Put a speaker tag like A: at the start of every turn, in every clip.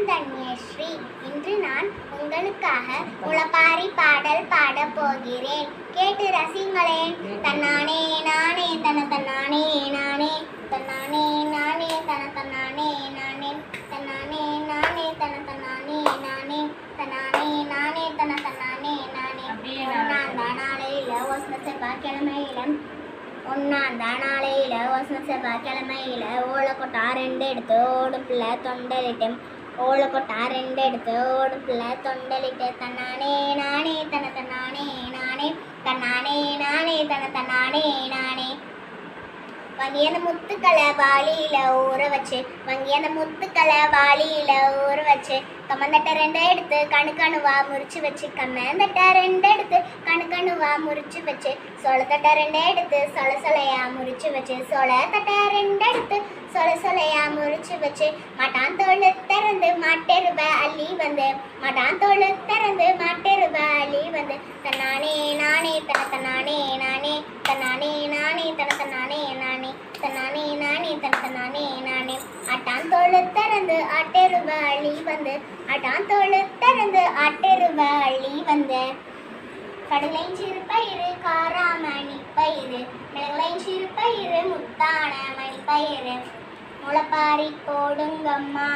A: தன்யஸ்ரீ இன்று நான் உங்களுக்காக உளப்பாரி பாடல் பாடப் போகிறேன் கேட்டு ரசிங்களேன் தன்னானே நானே தன தன்னானே நானே தன்னானே நானே தன தன்னானே நானே தன்னானே நானே தன தன்னானே நானே தன்னானே நானே தன தன்னானே நானே ஒன்னாம் நாளையில ஒசன செவ்வாய்க்கிழமையில ஒன்னாம் நாளையில ஒசன செவ்வாய்க்கிழமையில ஓலக்கொட்டா ரெண்டு எடுத்து ஓடும் பிள்ளை தொண்டலிட்டு ஓலக்கொட்டா ரெண்டு எடுத்து ஓடும் பிள்ளை தொண்டலிட்டு தன்னானே நானே தன தன்னானே நானே தன்னானே நானே தன தன்னானே நானே வங்கியன முத்துக்களை வாளியில ஊற வச்சு வங்கியன முத்துக்களை வாளியில ஊற வச்சு கம்மந்தட்டை ரெண்டை எடுத்து கணு கணுவா முறிச்சு வச்சு கம்மந்தட்டை ரெண்டு எடுத்து கணு கணுவா முறிச்சு வச்சு சொலத்தட்டை ரெண்டை எடுத்து சொல சொலையா முறிச்சு வச்சு சொல தட்டை ரெண்டு எடுத்து சொல சொலையா முறிச்சு வச்சு மாட்டான் தோல் திறந்து மாட்டெருவ அள்ளி வந்து மாட்டான் தோல் திறந்து மாட்டெருவ அள்ளி வந்து தன்னானே நானே தன தன்னானே நானே தன்னானே நானே தன தன்னானே நானே தன்னானே நானே தன தன்னானே நானே ஆட்டான் தோல் திறந்து ஆட்டெருவ அள்ளி வந்து ஆட்டான் தோல் திறந்து ஆட்டெருவ அள்ளி வந்து கடலை சிறு பயிறு காராமணி பயிறு மிளகுலை சிறு பயிறு முத்தான மணி பயிறு முளைப்பாரி போடுங்கம்மா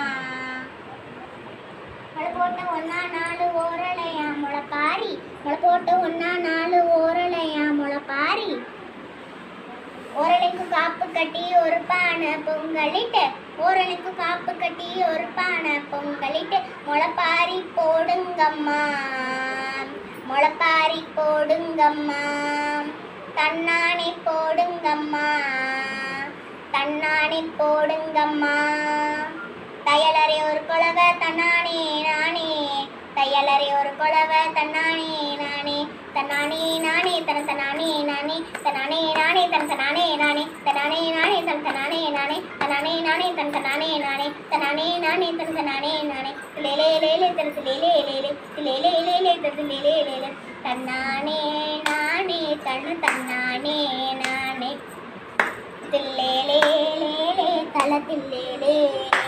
A: முளை போட்டு ஒன்னா நாலு ஓரலையா முளைப்பாரி முளை போட்டு ஒன்னா நாலு ஓரலையா முளைப்பாரி ஓரலைக்கு காப்பு கட்டி ஒரு பானை பொங்கலிட்டு ஓரலைக்கு காப்பு கட்டி ஒரு பானை பொங்கலிட்டு முளைப்பாரி போடுங்கம்மா முளைப்பாரி போடுங்கம்மா தன்னானே போடுங்கம்மா தன்னானே போடுங்கம்மா தையலறை ஒரு குழவை தன்னானே நானே தையலறை ஒரு குழவை தன்னானே நானே தன்னானே நானே தன தன்னானே நானே தன்னானே நானே தன தன்னானே நானே தன்னானே நானே தன தன்னானே நானே தன்னானே நானே தன தன்னானே நானே தன்னானே நானே தன தன்னானே நானே லேலே லேலே தன லேலே லேலே லேலே லேலே தன லேலே லேலே தன்னானே நானே தன தன்னானே நானே தில்லேலே லேலே தல தில்லேலே